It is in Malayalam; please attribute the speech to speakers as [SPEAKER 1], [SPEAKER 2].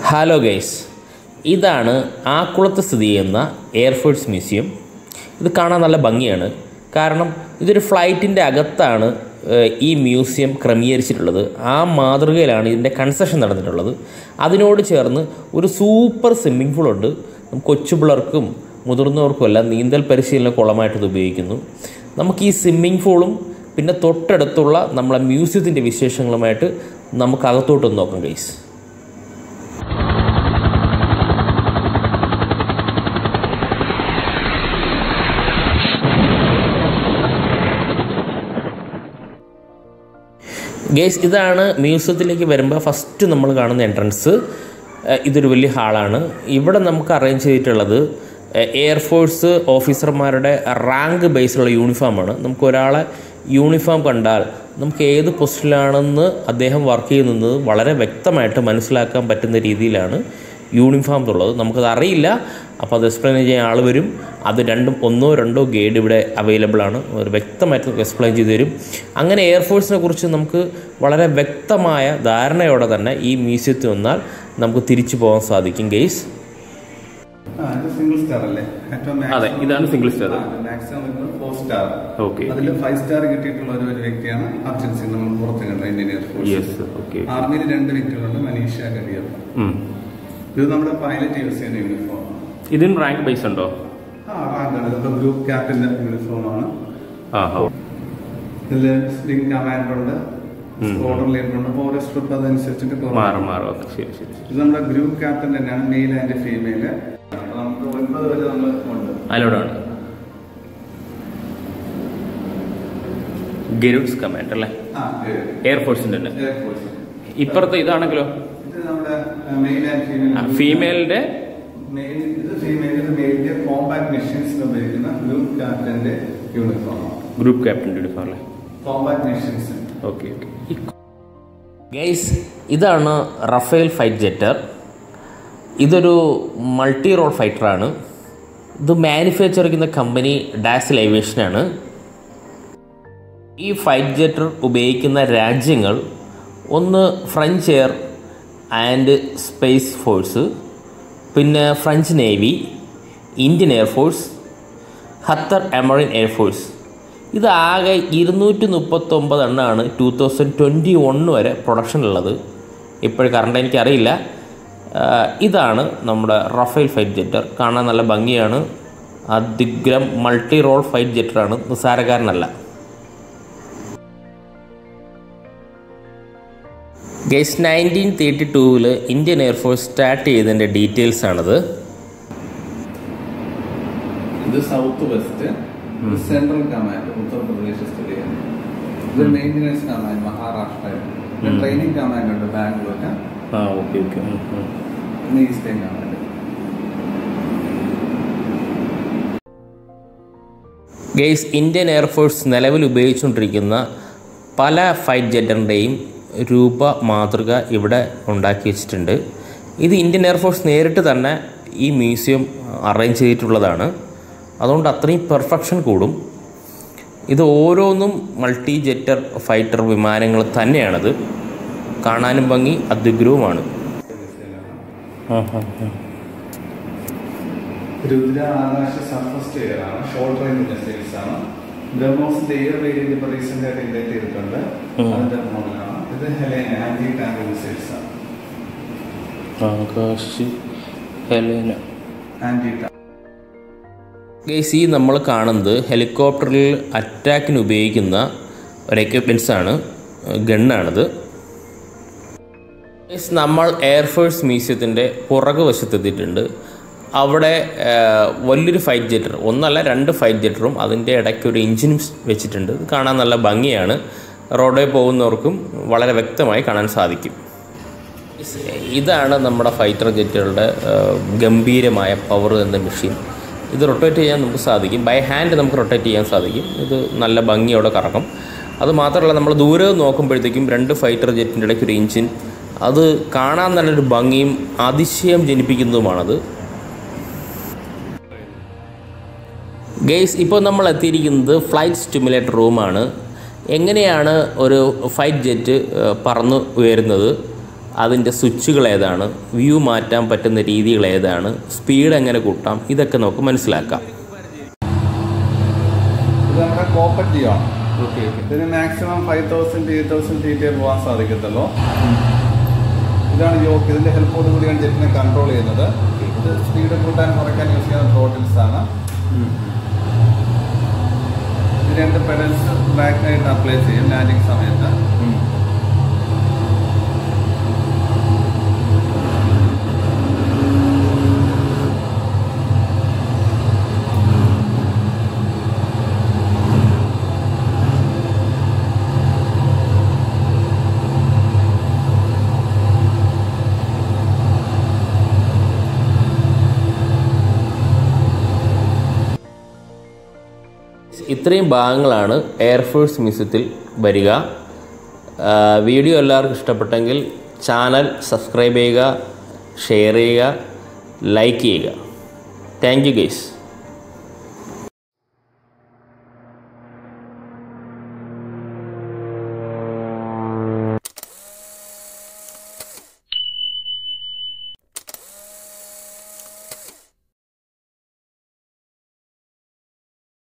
[SPEAKER 1] ഹലോ ഗൈസ് ഇതാണ് ആക്കുളത്ത് സ്ഥിതി ചെയ്യുന്ന എയർഫോഴ്സ് മ്യൂസിയം ഇത് കാണാൻ നല്ല ഭംഗിയാണ് കാരണം ഇതൊരു ഫ്ലൈറ്റിൻ്റെ അകത്താണ് ഏഹ്, ഈ മ്യൂസിയം ക്രമീകരിച്ചിട്ടുള്ളത് ആ മാതൃകയിലാണ് ഇതിൻ്റെ കൺസ്ട്രക്ഷൻ നടന്നിട്ടുള്ളത് അതിനോട് ചേർന്ന് ഒരു സൂപ്പർ സ്വിമ്മിംഗ് പൂളുണ്ട് കൊച്ചു പിള്ളേർക്കും മുതിർന്നവർക്കും എല്ലാം നീന്തൽ പരിശീലന കുളമായിട്ട് ഇത് ഉപയോഗിക്കുന്നു നമുക്ക് ഈ സ്വിമ്മിംഗ് പൂളും പിന്നെ തൊട്ടടുത്തുള്ള നമ്മളെ മ്യൂസിയത്തിൻ്റെ വിശേഷങ്ങളുമായിട്ട് നമുക്ക് അകത്തോട്ടൊന്ന് നോക്കാം ഗൈസ് ഗേസ് ഇതാണ് മ്യൂസിയത്തിലേക്ക് വരുമ്പോൾ ഫസ്റ്റ് നമ്മൾ കാണുന്ന എൻട്രൻസ് ഇതൊരു വലിയ ഹാളാണ് ഇവിടെ നമുക്ക് അറേഞ്ച് ചെയ്തിട്ടുള്ളത് എയർഫോഴ്സ് ഓഫീസർമാരുടെ റാങ്ക് ബേസിലുള്ള യൂണിഫോമാണ് നമുക്ക് ഒരാളെ യൂണിഫോം കണ്ടാൽ നമുക്ക് ഏത് പൊസിഷനിലാണെന്ന് അദ്ദേഹം വർക്ക് ചെയ്യുന്നത് വളരെ വ്യക്തമായിട്ട് മനസ്സിലാക്കാൻ പറ്റുന്ന രീതിയിലാണ് യൂണിഫോം ഉള്ളത് നമുക്കത് അറിയില്ല അപ്പോൾ അത് എക്സ്പ്ലെയിൻ ചെയ്യാൻ ആൾ വരും അത് രണ്ടും ഒന്നോ രണ്ടോ ഗൈഡ് ഇവിടെ അവൈലബിൾ ആണ് ഒരു വ്യക്തമായിട്ട് നമുക്ക് എക്സ്പ്ലെയിൻ ചെയ്തു തരും അങ്ങനെ എയർഫോഴ്സിനെ കുറിച്ച് നമുക്ക് വളരെ വ്യക്തമായ ധാരണയോടെ തന്നെ ഈ മ്യൂസിയത്തിൽ വന്നാൽ നമുക്ക് തിരിച്ചു പോകാൻ സാധിക്കും ഗെയ്സ്
[SPEAKER 2] ആ, ഇത് സിംഗിൾ സ്റ്റാർ അല്ലേ ഏറ്റവും
[SPEAKER 1] അതെ, ഇതാണ് single star.
[SPEAKER 2] മാക്സിമം വരുന്നത് ഫോർ സ്റ്റാർ
[SPEAKER 1] Okay.
[SPEAKER 2] അതിൽ ഫൈവ് സ്റ്റാർ കിട്ടിയിട്ടുള്ള ഒരു ഒരു വ്യക്തിയാണ് അർജൻ സിംഗ് നമ്മൾ പുറത്ത് കണ്ട ഇന്ത്യൻ എയർഫോഴ്സ്
[SPEAKER 1] യെസ് ഓക്കെ
[SPEAKER 2] ആർമിയിൽ രണ്ട് വ്യക്തികളുണ്ട് മനീഷ ഗഡിയർ ഇത് നമ്മുടെ പൈലറ്റ് യൂസ് ചെയ്യുന്ന യൂണിഫോം
[SPEAKER 1] ഇതിന് റാങ്ക് ബേസ് ഉണ്ടോ
[SPEAKER 2] ആ റാങ്കാണ് ഇതിപ്പോ ഗ്രൂപ്പ് ക്യാപ്റ്റന്റെ യൂണിഫോം ആണ്
[SPEAKER 1] ആ
[SPEAKER 2] ഇതില് സ്പ്രിംഗ് കമാൻഡർ ഉണ്ട് ഓർഡർ ലീഡർ ഉണ്ട് അപ്പൊ ഓരോ സ്ട്രിപ്പ് അതനുസരിച്ചിട്ട് കുറവ്.
[SPEAKER 1] മാറും മാറും ഓക്കെ ശരി ശരി ശരി
[SPEAKER 2] ഇത് നമ്മുടെ ഗ്രൂപ്പ് ക്യാപ്റ്റൻ തന്നെയാണ് മെയിൽ ആൻഡ് ഫീമെയിൽ അപ്പൊ നമുക്ക് ഒൻപത് വരെ നമ്മൾ ഉണ്ട്
[SPEAKER 1] അലോഡാണ് ഗരുഡ്സ് കമാൻഡ് അല്ലേ
[SPEAKER 2] ആ ഏഴ്.
[SPEAKER 1] എയർഫോഴ്സിൻ്റെ തന്നെ
[SPEAKER 2] എയർഫോഴ്സ്
[SPEAKER 1] ഇപ്പുറത്ത് ഇതാണെങ്കിലോ
[SPEAKER 2] ഇത് നമ്മുടെ മെയിൽ ആൻഡ് ഫീമെയിൽ
[SPEAKER 1] ഫീമെയിലിൻ്റെ
[SPEAKER 2] മെയിൽ ഇത് ഫീമെയിൽ ഇത് മെയിലിന്റെ കോമ്പാക്ട് മെഷീൻസിൽ ഉപയോഗിക്കുന്ന ഗ്രൂപ്പ് ക്യാപ്റ്റന്റെ യൂണിഫോം
[SPEAKER 1] ഗ്രൂപ്പ് ക്യാപ്റ്റൻ യൂണിഫോം അല്ലേ
[SPEAKER 2] compact machines
[SPEAKER 1] okay okay guys ഇതാണ് റഫേൽ ഫൈറ്റ് ജെറ്റർ ഇതൊരു മൾട്ടി റോൾ ഫൈറ്ററാണ് ഇത് മാനുഫാക്ചർ ചെയ്യുന്ന കമ്പനി ഡാസിൽ ഏവിയേഷനാണ് ഈ ഫൈറ്റ് ജെറ്റർ ഉപയോഗിക്കുന്ന രാജ്യങ്ങൾ ഒന്ന് French air and space force പിന്നെ French navy Indian air force Qatar Emiri air force ഇത് ആകെ ഇരുന്നൂറ്റി മുപ്പത്തൊമ്പത് എണ്ണമാണ് ടു തൗസൻഡ് ട്വൻറ്റി വണ്ണ് വരെ പ്രൊഡക്ഷനുള്ളത് ഇപ്പോഴും കറണ്ട് എനിക്കറിയില്ല ആ, ഇതാണ് നമ്മുടെ റഫേൽ ഫൈറ്റ് ജെറ്റർ കാണാൻ നല്ല ഭംഗിയാണ് അതിഗ്രം മൾട്ടി റോൾ ഫൈറ്റ് ജെറ്ററാണ് നിസ്സാരക്കാരനല്ല ഗൈസ് നയൻറ്റീൻ തേർട്ടി ടൂവിൽ ഇന്ത്യൻ എയർഫോഴ്സ് സ്റ്റാർട്ട് ചെയ്തതിൻ്റെ ഡീറ്റെയിൽസ് ആണത്
[SPEAKER 2] ഇത് south west central command Uttar Pradesh സ്ഥിതി ചെയ്യുന്നു ഇത് മെയിൻ്റനൻസ് കമാൻഡ് മഹാരാഷ്ട്ര
[SPEAKER 1] ഉം.
[SPEAKER 2] ട്രെയിനിങ് കമാൻഡ് ഉണ്ട് ബാംഗ്ലൂരിന്
[SPEAKER 1] ആ ഓക്കെ ഓക്കെ
[SPEAKER 2] പിന്നെ eastern command
[SPEAKER 1] guys Indian air force നിലവിൽ ഉപയോഗിച്ചുകൊണ്ടിരിക്കുന്ന പല ഫൈറ്റ് ജെറ്ററിൻ്റെയും രൂപ മാതൃക ഇവിടെ ഉണ്ടാക്കി വെച്ചിട്ടുണ്ട് ഇത് ഇന്ത്യൻ എയർഫോഴ്സ് നേരിട്ട് തന്നെ ഈ മ്യൂസിയം അറേഞ്ച് ചെയ്തിട്ടുള്ളതാണ് അതുകൊണ്ട് അത്രയും പെർഫെക്ഷൻ കൂടും ഇത് ഓരോന്നും മൾട്ടി ജെറ്റർ ഫൈറ്റർ വിമാനങ്ങൾ തന്നെയാണത് കാണാനും ഭംഗി അത്യുഗ്രവുമാണ്
[SPEAKER 2] രുദ്ര ആകാശ സർഫസ് എയർ ആണ് ഷോർട്ട് റേഞ്ച് മിസൈൽസ് ആണ് ബ്രഹ്മോസിന്റെ എയർ വേരിയന്റ് ഇപ്പൊ റീസെന്റ് ആയിട്ട് ഇൻവൈറ്റ് ചെയ്തിട്ടുണ്ട്
[SPEAKER 1] ഉം.
[SPEAKER 2] അതിന്റെ മോഡലാണ് ഇത് ഹെലേന ആന്റി ടാങ്ക് മിസൈൽസ് ആണ്
[SPEAKER 1] ആകാശ് ഹെലേന
[SPEAKER 2] ആന്റി
[SPEAKER 1] ഗൈസ് ഈ നമ്മൾ കാണുന്നത് ഹെലികോപ്റ്ററിൽ അറ്റാക്കിന് ഉപയോഗിക്കുന്ന ഒരു എക്യുപ്മെൻറ്റ്സ് ആണ് ഗണ്ണാണിത് ഗൈസ് നമ്മൾ എയർഫോഴ്സ് മ്യൂസിയത്തിൻ്റെ പുറകു വശത്തെത്തിയിട്ടുണ്ട് അവിടെ ആ, വലിയൊരു ഫൈറ്റ് ജെറ്റർ ഒന്നല്ല രണ്ട് ഫൈറ്റ് ജെറ്ററും അതിൻ്റെ ഇടയ്ക്ക് ഒരു എഞ്ചിനും വെച്ചിട്ടുണ്ട് ഇത് കാണാൻ നല്ല ഭംഗിയാണ് റോഡിൽ പോകുന്നവർക്കും വളരെ വ്യക്തമായി കാണാൻ സാധിക്കും ഇതാണ് നമ്മുടെ ഫൈറ്റർ ജെറ്റുകളുടെ ആ, ഗംഭീരമായ പവർ എന്ന മെഷീൻ ഇത് റൊട്ടേറ്റ് ചെയ്യാൻ നമുക്ക് സാധിക്കും ബൈ ഹാൻഡ് നമുക്ക് റൊട്ടേറ്റ് ചെയ്യാൻ സാധിക്കും ഇത് നല്ല ഭംഗിയോടെ കറങ്ങും അത് മാത്രമല്ല നമ്മൾ ദൂരെ നോക്കുമ്പോഴത്തേക്കും രണ്ട് ഫൈറ്റർ ജെറ്റിൻ്റെ ഇടയ്ക്ക് ഒരു എഞ്ചിൻ അത് കാണാൻ നല്ലൊരു ഭംഗിയും അതിശയം ജനിപ്പിക്കുന്നതുമാണത് ഗെയ്സ് ഇപ്പോൾ നമ്മൾ എത്തിയിരിക്കുന്നത് ഫ്ലൈറ്റ് സ്റ്റിമുലേറ്റർ റൂമാണ് എങ്ങനെയാണ് ഒരു ഫൈറ്റ് ജെറ്റ് ഏഹ്, പറന്ന് ഉയരുന്നത് അതിൻ്റെ സ്വിച്ചുകൾ ഏതാണ് വ്യൂ മാറ്റാൻ പറ്റുന്ന രീതികൾ ഏതാണ് സ്പീഡ് എങ്ങനെ കൂട്ടാം ഇതൊക്കെ നമുക്ക് മനസ്സിലാക്കാം
[SPEAKER 2] ഇത് നമ്മുടെ കോപ്പറ്റ് ജിയോ ആണ്
[SPEAKER 1] ഓക്കെ ഓക്കെ
[SPEAKER 2] ഇതിന് maximum five thousand eight thousand ടി ടി പോകാൻ സാധിക്കത്തുള്ളൂ ഇതാണ് യോക്ക് ഇതിന്റെ ഹെൽപ്പോട് കൂടിയാണ് ജെറ്റിനെ കൺട്രോൾ ചെയ്യുന്നത് ഇത് സ്പീഡ് കൂട്ടാൻ കുറയ്ക്കാൻ യൂസ് ചെയ്യുന്ന ത്രോട്ടിൽസ് ആണ് ഇത് രണ്ട് പെഡൽസ് ബാക്കിനായിട്ട് അപ്ലൈ ചെയ്യും ലാൻഡിങ് സമയത്ത്
[SPEAKER 1] ഇത്രയും ഭാഗങ്ങളാണ് എയർഫോഴ്സ് മ്യൂസിയത്തിൽ വരിക ആ, വീഡിയോ എല്ലാവർക്കും ഇഷ്ടപ്പെട്ടെങ്കിൽ ചാനൽ സബ്സ്ക്രൈബ് ചെയ്യുക ഷെയർ ചെയ്യുക ലൈക്ക് ചെയ്യുക താങ്ക് യു ഗൈസ്